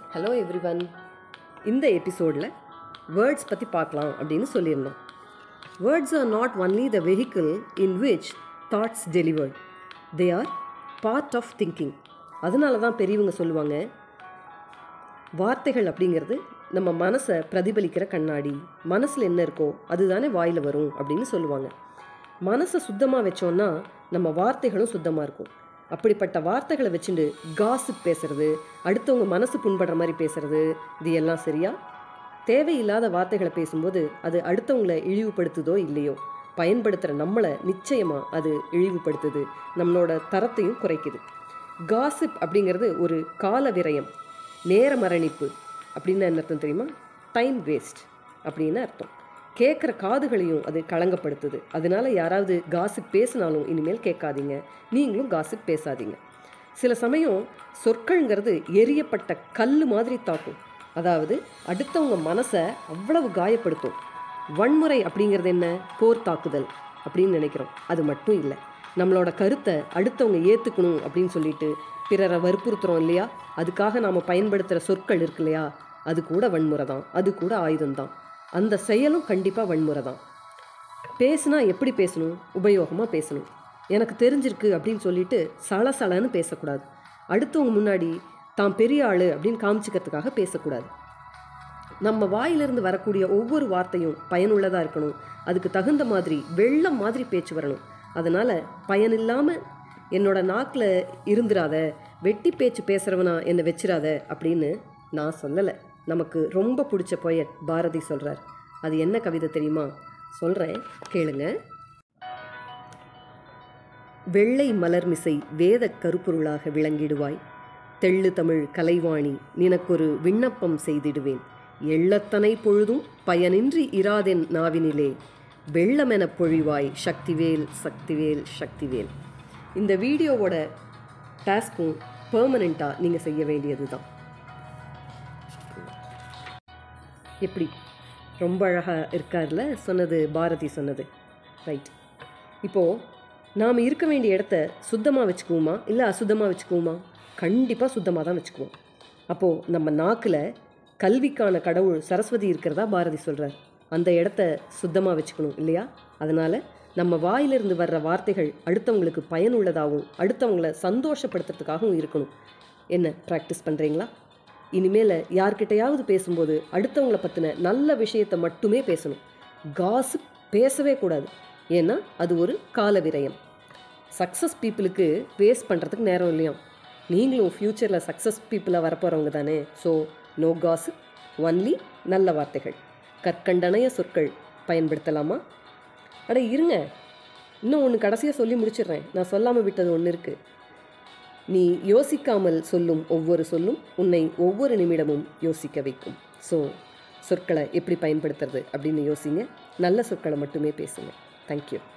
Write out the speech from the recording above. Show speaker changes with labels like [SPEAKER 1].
[SPEAKER 1] hello everyone இந்த எபிசோடில் words பற்றி பார்க்கலாம் அப்படின்னு சொல்லியிருந்தோம் words are not only the vehicle in which thoughts delivered they are part of thinking அதனால தான் பெரியவங்க சொல்லுவாங்க வார்த்தைகள் அப்படிங்கிறது நம்ம மனசை பிரதிபலிக்கிற கண்ணாடி மனசில் என்ன இருக்கோ அதுதானே வாயில் வரும் அப்படின்னு சொல்லுவாங்க மனசை சுத்தமாக வச்சோன்னா நம்ம வார்த்தைகளும் சுத்தமாக இருக்கும் அப்படிப்பட்ட வார்த்தைகளை வச்சுட்டு காசிப் பேசுறது அடுத்தவங்க மனசு புண்படுற மாதிரி பேசுறது இது எல்லாம் சரியா தேவையில்லாத வார்த்தைகளை பேசும்போது அது அடுத்தவங்களை இழிவுபடுத்துதோ இல்லையோ பயன்படுத்துகிற நம்மளை நிச்சயமாக அது இழிவுபடுத்துது நம்மளோட தரத்தையும் குறைக்குது காசிப் அப்படிங்கிறது ஒரு கால விரயம் நேர மரணிப்பு அப்படின்னு என்ன அர்த்தம் தெரியுமா டைம் வேஸ்ட் அப்படின்னு அர்த்தம் கேட்குற காதுகளையும் அது களங்கப்படுத்துது அதனால யாராவது காசிப் பேசினாலும் இனிமேல் கேட்காதீங்க நீங்களும் காசிப் பேசாதீங்க சில சமயம் சொற்கள்ங்கிறது எரியப்பட்ட கல் மாதிரி தாக்கும் அதாவது அடுத்தவங்க மனசை அவ்வளவு காயப்படுத்தும் வன்முறை அப்படிங்கிறது என்ன போர் தாக்குதல் அப்படின்னு நினைக்கிறோம் அது மட்டும் இல்லை நம்மளோட கருத்தை அடுத்தவங்க ஏற்றுக்கணும் அப்படின்னு சொல்லிட்டு பிறரை வற்புறுத்துறோம் இல்லையா அதுக்காக நாம் பயன்படுத்துகிற சொற்கள் இருக்கு இல்லையா அது கூட வன்முறை தான் அது கூட ஆயுதம்தான் அந்த செயலும் கண்டிப்பாக வன்முறை தான் பேசுனா எப்படி பேசணும் உபயோகமாக பேசணும் எனக்கு தெரிஞ்சிருக்கு அப்படின்னு சொல்லிட்டு சலசலன்னு பேசக்கூடாது அடுத்தவங்க முன்னாடி தான் பெரிய ஆள் அப்படின்னு காமிச்சிக்கிறதுக்காக பேசக்கூடாது நம்ம வாயிலிருந்து வரக்கூடிய ஒவ்வொரு வார்த்தையும் பயனுள்ளதாக இருக்கணும் அதுக்கு தகுந்த மாதிரி வெள்ளம் மாதிரி பேச்சு வரணும் அதனால் பயனில்லாமல் என்னோட நாக்கில் இருந்துராத வெட்டி பேச்சு பேசுகிறவனா என்னை வச்சிராத அப்படின்னு நான் சொல்லலை நமக்கு ரொம்ப பிடிச்ச பொயட் பாரதி சொல்கிறார் அது என்ன கவிதை தெரியுமா சொல்கிறேன் கேளுங்க வெள்ளை மலர்மிசை வேத கருப்பொருளாக விளங்கிடுவாய் தெள்ளு தமிழ் கலைவாணி நினக்கொரு விண்ணப்பம் செய்திடுவேன் எள்ளத்தனை பொழுதும் பயனின்றி இராதென் நாவினிலே வெள்ளமெனப் பொழிவாய் சக்திவேல் சக்திவேல் சக்திவேல் இந்த வீடியோவோட டாஸ்க்கும் பெர்மனெண்ட்டாக நீங்கள் செய்ய வேண்டியது தான் எப்படி ரொம்ப அழகாக இருக்கார்ல சொன்னது பாரதி சொன்னது ரைட் இப்போது நாம் இருக்க வேண்டிய இடத்த சுத்தமாக வச்சுக்குவோமா இல்லை அசுத்தமாக வச்சுக்குவோமா கண்டிப்பாக சுத்தமாக தான் வச்சுக்குவோம் அப்போது நம்ம நாக்கில் கல்விக்கான கடவுள் சரஸ்வதி இருக்கிறதா பாரதி சொல்கிறார் அந்த இடத்த சுத்தமாக வச்சுக்கணும் இல்லையா அதனால் நம்ம வாயிலிருந்து வர்ற வார்த்தைகள் அடுத்தவங்களுக்கு பயனுள்ளதாகவும் அடுத்தவங்களை சந்தோஷப்படுத்துறதுக்காகவும் இருக்கணும் என்ன ப்ராக்டிஸ் பண்ணுறீங்களா இனிமேல் யார்கிட்டையாவது பேசும்போது அடுத்தவங்களை பற்றின நல்ல விஷயத்தை மட்டுமே பேசணும் காசு பேசவே கூடாது ஏன்னா அது ஒரு கால விரயம் சக்ஸஸ் பீப்புளுக்கு வேஸ்ட் பண்ணுறதுக்கு நேரம் இல்லையாம் நீங்களும் ஃப்யூச்சரில் சக்ஸஸ் பீப்புளாக வரப்போகிறவங்க தானே ஸோ நோ காசு ஒன்லி நல்ல வார்த்தைகள் கற்கண்டனைய சொற்கள் பயன்படுத்தலாமா அட இருங்க இன்னும் ஒன்று கடைசியாக சொல்லி முடிச்சிடுறேன் நான் சொல்லாமல் விட்டது ஒன்று இருக்குது நீ யோசிக்காமல் சொல்லும் ஒவ்வொரு சொல்லும் உன்னை ஒவ்வொரு நிமிடமும் யோசிக்க வைக்கும் ஸோ சொற்களை எப்படி பயன்படுத்துறது அப்படின்னு யோசிங்க நல்ல சொற்களை மட்டுமே பேசுங்க தேங்க்யூ